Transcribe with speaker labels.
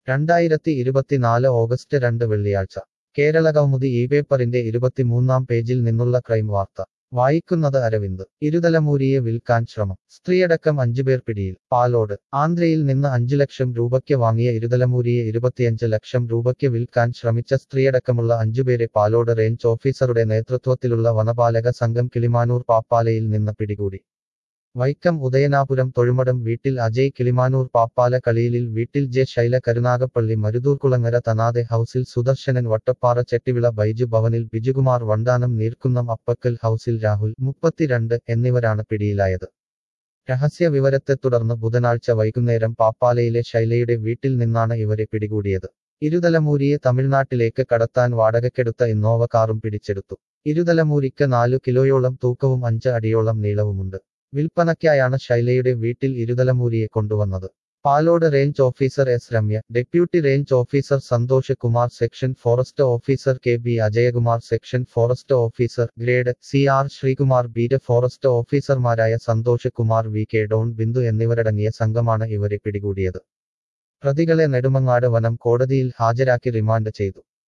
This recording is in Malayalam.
Speaker 1: രണ്ടായിരത്തി ഇരുപത്തിനാല് ഓഗസ്റ്റ് രണ്ട് വെള്ളിയാഴ്ച കേരളകൗമുദി ഈ പേപ്പറിന്റെ ഇരുപത്തിമൂന്നാം പേജിൽ നിന്നുള്ള ക്രൈം വാർത്ത വായിക്കുന്നത് അരവിന്ദ് ഇരുതലമൂരിയെ വിൽക്കാൻ ശ്രമം സ്ത്രീയടക്കം അഞ്ചുപേർ പിടിയിൽ പാലോട് ആന്ധ്രയിൽ നിന്ന് അഞ്ചു ലക്ഷം രൂപയ്ക്ക് വാങ്ങിയ ഇരുതലമൂരിയെ ഇരുപത്തിയഞ്ച് ലക്ഷം രൂപയ്ക്ക് വിൽക്കാൻ ശ്രമിച്ച സ്ത്രീയടക്കമുള്ള അഞ്ചുപേരെ പാലോട് റേഞ്ച് ഓഫീസറുടെ നേതൃത്വത്തിലുള്ള വനപാലക സംഘം കിളിമാനൂർ പാപ്പാലയിൽ നിന്ന് പിടികൂടി വൈക്കം ഉദയനാപുരം തൊഴുമടം വീട്ടിൽ അജയ് കിളിമാനൂർ പാപ്പാല കളിയിലിൽ വീട്ടിൽ ജെ ശൈല കരുനാഗപ്പള്ളി മരുതൂർകുളങ്ങര തനാതെ ഹൌസിൽ സുദർശനൻ വട്ടപ്പാറ ചെട്ടിവിള ബൈജു ഭവനിൽ ബിജുകുമാർ വണ്ടാനം നീർക്കുന്നം അപ്പക്കൽ ഹൌസിൽ രാഹുൽ മുപ്പത്തിരണ്ട് എന്നിവരാണ് പിടിയിലായത് രഹസ്യ വിവരത്തെ തുടർന്ന് ബുധനാഴ്ച വൈകുന്നേരം പാപ്പാലയിലെ ശൈലയുടെ വീട്ടിൽ നിന്നാണ് ഇവരെ പിടികൂടിയത് ഇരുതലമൂരിയെ തമിഴ്നാട്ടിലേക്ക് കടത്താൻ വാടകയ്ക്കെടുത്ത ഇന്നോവ കാറും പിടിച്ചെടുത്തു ഇരുതലമൂരിക്ക് നാലു കിലോയോളം തൂക്കവും അഞ്ച് അടിയോളം നീളവുമുണ്ട് വിൽപ്പനയ്ക്കായാണ് ശൈലയുടെ വീട്ടിൽ ഇരുതലമൂരിയെ കൊണ്ടുവന്നത് Palode range officer S Ramya deputy range officer Santhosh Kumar section forest officer K B Ajayakumar section forest officer grade C R Sreekumar beat forest ഓഫീസർമാരായ Santhosh Kumar V K Don Bindu എന്നിവരടങ്ങിയ സംഘമാണ് ഇവരെ പിടികൂടിയത് പ്രതികളെ നെടുമങ്ങാട് വനം കോടതിയിൽ ഹാജരാക്കി റിമാൻഡ് ചെയ്തു